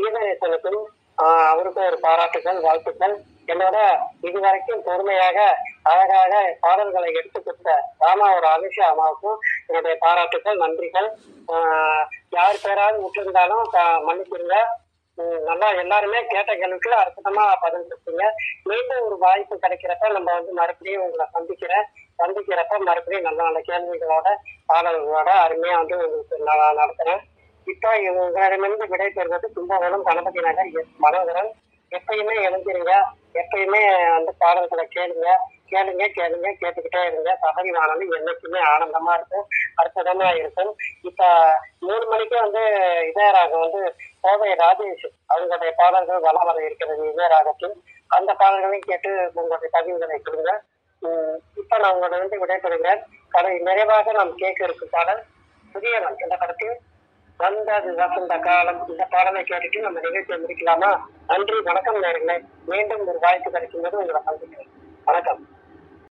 கீதநேசனுக்கும் ஆஹ் அவருக்கும் ஒரு பாராட்டுகள் வாழ்த்துக்கள் என்னோட இதுவரைக்கும் பொறுமையாக அழகாக பாடல்களை எடுத்து கொடுத்த ராமாவோட அனுஷா அம்மாவுக்கும் என்னுடைய பாராட்டுக்கள் நன்றிகள் ஆஹ் யார் பேராவது விட்டுருந்தாலும் க- மன்னிச்சிருங்க உம் நல்லா எல்லாருமே கேட்ட கேள்விக்கு அற்புதமா பதில் கொடுத்தீங்க மீண்டும் ஒரு வாய்ப்பு கிடைக்கிறப்ப நம்ம வந்து மறுபடியும் உங்களை சந்திக்கிறேன் சந்திக்கிறப்ப மறுபடியும் நல்ல நல்ல கேள்விகளோட பாடல்களோட அருமையா வந்து உங்களுக்கு நான் நடத்துறேன் இப்போ உங்களிடமிருந்து விடைபெறுவது கும்பகோணம் கணபதி நகர் எஸ் மனோகரன் எப்பயுமே எழுந்திருங்க எப்பயுமே அந்த பாடல்களை கேளுங்க கேளுங்க கேளுங்க கேட்டுக்கிட்டே இருங்க சபரி வானொலி என்னைக்குமே ஆனந்தமா இருக்கும் அற்புதமா இருக்கும் இப்ப மூணு மணிக்கு வந்து இதயராகம் வந்து கோவை ராஜேஷ் அவங்களுடைய பாடல்கள் வளம் வர இருக்கிறது இதயராகத்தில் அந்த பாடல்களையும் கேட்டு உங்களுடைய பதிவுகளை கொடுங்க உம் இப்ப நான் உங்களோட வந்து விடைபெறுகிறேன் கடை நிறைவாக நாம் கேட்க இருக்கும் பாடல் புதியவன் இந்த படத்தில் வந்தது வசந்த காலம் இந்த பாடலை கேட்டுட்டு நம்ம நிகழ்ச்சியை முடிக்கலாமா நன்றி வணக்கம் நேர்களே மீண்டும் ஒரு வாய்ப்பு கிடைக்கும் போது உங்களை சந்திக்கிறேன்